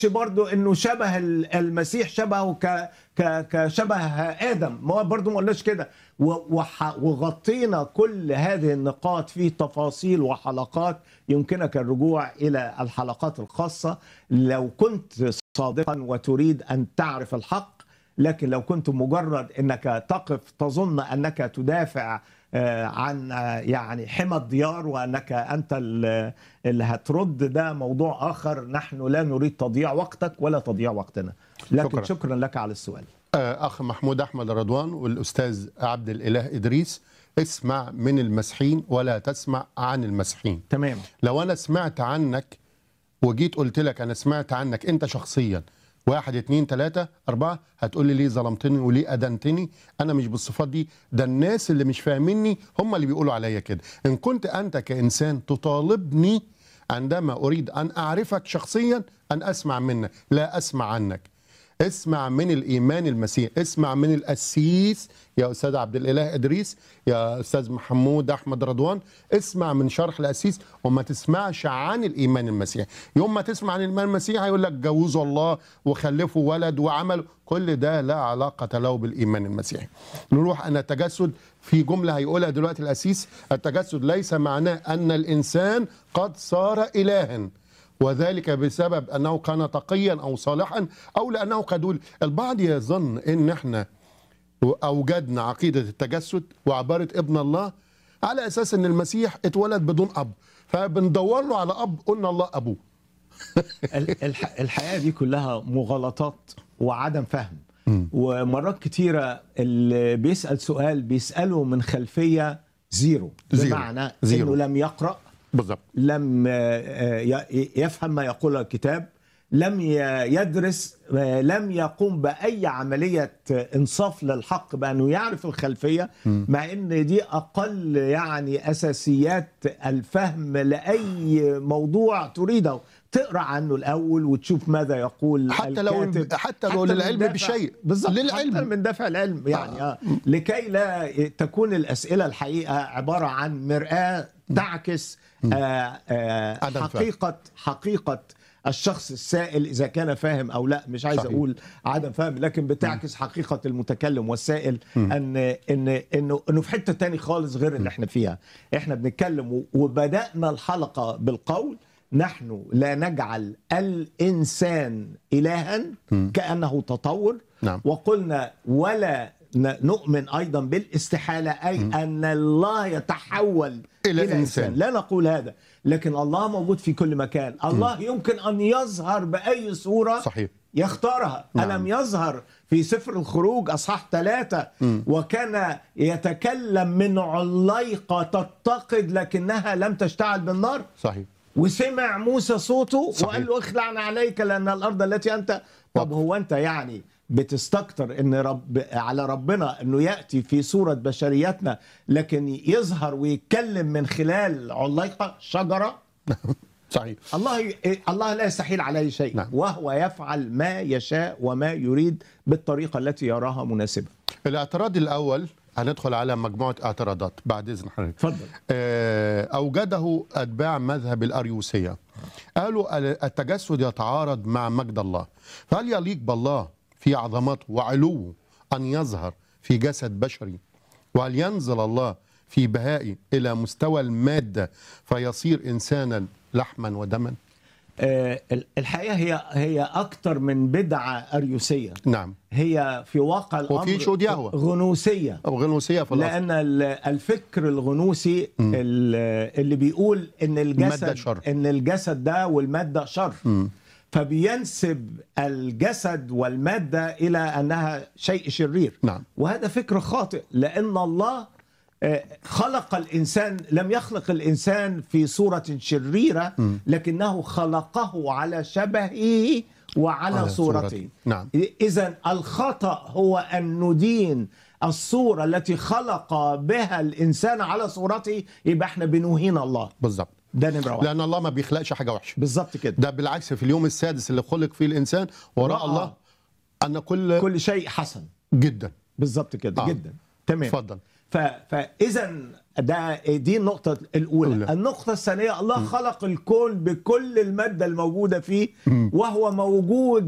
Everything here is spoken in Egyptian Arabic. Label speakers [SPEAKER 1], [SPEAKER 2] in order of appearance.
[SPEAKER 1] برضو انه شبه ال- المسيح شبهه ك ك كشبه ادم ما هو برضو ما قلناش كده و- وح- وغطينا كل هذه النقاط في تفاصيل وحلقات يمكنك الرجوع الى الحلقات الخاصه لو كنت صادقا وتريد ان تعرف الحق لكن لو كنت مجرد انك تقف تظن انك تدافع آه، عن آه، يعني حمى الديار وانك انت ال- اللي هترد ده موضوع اخر نحن لا نريد تضييع وقتك ولا تضييع وقتنا لكن
[SPEAKER 2] شكراً.
[SPEAKER 1] شكرا, شكرا لك على السؤال
[SPEAKER 2] آه، اخ محمود احمد رضوان والاستاذ عبد الاله ادريس اسمع من المسيحيين ولا تسمع عن المسيحيين
[SPEAKER 1] تمام
[SPEAKER 2] لو انا سمعت عنك وجيت قلت لك انا سمعت عنك انت شخصيا واحد اتنين تلاتة أربعة هتقول لي ليه ظلمتني وليه أدنتني أنا مش بالصفات دي ده الناس اللي مش فاهميني هم اللي بيقولوا عليا كده إن كنت أنت كإنسان تطالبني عندما أريد أن أعرفك شخصيا أن أسمع منك لا أسمع عنك اسمع من الايمان المسيح اسمع من القسيس يا استاذ عبد الاله ادريس يا استاذ محمود احمد رضوان اسمع من شرح القسيس وما تسمعش عن الايمان المسيحي يوم ما تسمع عن الايمان المسيحي هيقول لك جوزوا الله وخلفوا ولد وعملوا كل ده لا علاقه له بالايمان المسيحي نروح ان التجسد في جمله هيقولها دلوقتي القسيس التجسد ليس معناه ان الانسان قد صار الها وذلك بسبب انه كان تقيا او صالحا او لانه قد ول- البعض يظن ان احنا اوجدنا عقيده التجسد وعباره ابن الله على اساس ان المسيح اتولد بدون اب فبندور له على اب قلنا الله ابوه
[SPEAKER 1] ال- الح- الحياه دي كلها مغالطات وعدم فهم ومرات كتيره اللي بيسال سؤال بيساله من خلفيه زيرو
[SPEAKER 2] زيرو.
[SPEAKER 1] بمعنى
[SPEAKER 2] زيرو.
[SPEAKER 1] انه لم يقرا
[SPEAKER 2] بالظبط
[SPEAKER 1] لم آه، ي- يفهم ما يقول الكتاب لم ي- يدرس آه، لم يقوم بأي عملية إنصاف للحق بأنه يعرف الخلفية مع أن دي أقل يعني أساسيات الفهم لأي موضوع تريده تقرأ عنه الأول وتشوف ماذا يقول
[SPEAKER 2] حتى لو-
[SPEAKER 1] الكاتب.
[SPEAKER 2] حتى لو للعلم
[SPEAKER 1] من دافع-
[SPEAKER 2] بشيء.
[SPEAKER 1] بالظبط
[SPEAKER 2] للعلم.
[SPEAKER 1] حتى من دافع العلم يعني آه. لكي لا تكون الأسئلة الحقيقة عبارة عن مرآة تعكس آه آه
[SPEAKER 2] عدم فهم.
[SPEAKER 1] حقيقة حقيقة الشخص السائل إذا كان فاهم أو لا مش عايز
[SPEAKER 2] صحيح.
[SPEAKER 1] أقول عدم فهم لكن بتعكس حقيقة المتكلم والسائل أن إن إنه إنه في حتة تاني خالص غير اللي إحنا فيها إحنا بنتكلم و- وبدأنا الحلقة بالقول نحن لا نجعل الإنسان إلها كأنه تطور
[SPEAKER 2] نعم.
[SPEAKER 1] وقلنا ولا ن- نؤمن ايضا بالاستحاله اي ان الله يتحول
[SPEAKER 2] إلى
[SPEAKER 1] الى,
[SPEAKER 2] إنسان.
[SPEAKER 1] انسان لا نقول هذا لكن الله موجود في كل مكان الله يمكن ان يظهر باي صوره
[SPEAKER 2] صحيح.
[SPEAKER 1] يختارها
[SPEAKER 2] نعم.
[SPEAKER 1] الم يظهر في سفر الخروج اصحاح ثلاثة وكان يتكلم من عليقه تتقد لكنها لم تشتعل بالنار
[SPEAKER 2] صحيح
[SPEAKER 1] وسمع موسى صوته
[SPEAKER 2] صحيح.
[SPEAKER 1] وقال له اخلعنا عليك لان الارض التي انت طب هو انت يعني بتستكتر ان رب على ربنا انه ياتي في صوره بشريتنا لكن يظهر ويتكلم من خلال عليقه شجره
[SPEAKER 2] صحيح
[SPEAKER 1] الله ي... الله لا يستحيل عليه شيء
[SPEAKER 2] نعم.
[SPEAKER 1] وهو يفعل ما يشاء وما يريد بالطريقه التي يراها مناسبه
[SPEAKER 2] الاعتراض الاول هندخل على مجموعه اعتراضات بعد اذن حضرتك
[SPEAKER 1] اتفضل
[SPEAKER 2] آه، أوجده أتباع مذهب الأريوسية قالوا ال- التجسد يتعارض مع مجد الله فهل يليق بالله في عظمته وعلوه أن يظهر في جسد بشري وهل ينزل الله في بهائه إلى مستوى المادة فيصير إنسانا لحما ودما
[SPEAKER 1] آه الحقيقه هي هي اكتر من بدعه اريوسيه
[SPEAKER 2] نعم
[SPEAKER 1] هي في واقع الامر
[SPEAKER 2] وفي شهود يهوه.
[SPEAKER 1] غنوسيه
[SPEAKER 2] أو غنوسية في الأصل
[SPEAKER 1] لان ال- الفكر الغنوسي ال- اللي بيقول ان
[SPEAKER 2] المادة
[SPEAKER 1] الجسد
[SPEAKER 2] شر.
[SPEAKER 1] ان الجسد ده والماده شر فبينسب الجسد والماده الى انها شيء شرير
[SPEAKER 2] نعم.
[SPEAKER 1] وهذا فكر خاطئ لان الله آه، خلق الانسان لم يخلق الانسان في صوره شريره لكنه خلقه على شبهه وعلى
[SPEAKER 2] على
[SPEAKER 1] صورته
[SPEAKER 2] صورته. نعم.
[SPEAKER 1] إذا الخطأ هو أن ندين الصورة التي خلق بها الإنسان على صورته يبقى احنا بنهين الله
[SPEAKER 2] بالظبط
[SPEAKER 1] ده نمرة واحد
[SPEAKER 2] لأن الله ما بيخلقش حاجة وحشة
[SPEAKER 1] بالظبط كده
[SPEAKER 2] ده بالعكس في اليوم السادس اللي خلق فيه الإنسان وراء
[SPEAKER 1] رأى.
[SPEAKER 2] الله أن كل
[SPEAKER 1] كل شيء حسن
[SPEAKER 2] جدا
[SPEAKER 1] بالظبط كده
[SPEAKER 2] آه.
[SPEAKER 1] جدا تمام
[SPEAKER 2] اتفضل
[SPEAKER 1] ف... فإذا ده دي النقطة الأولى
[SPEAKER 2] أولى.
[SPEAKER 1] النقطة الثانية الله خلق الكون بكل المادة الموجودة فيه وهو موجود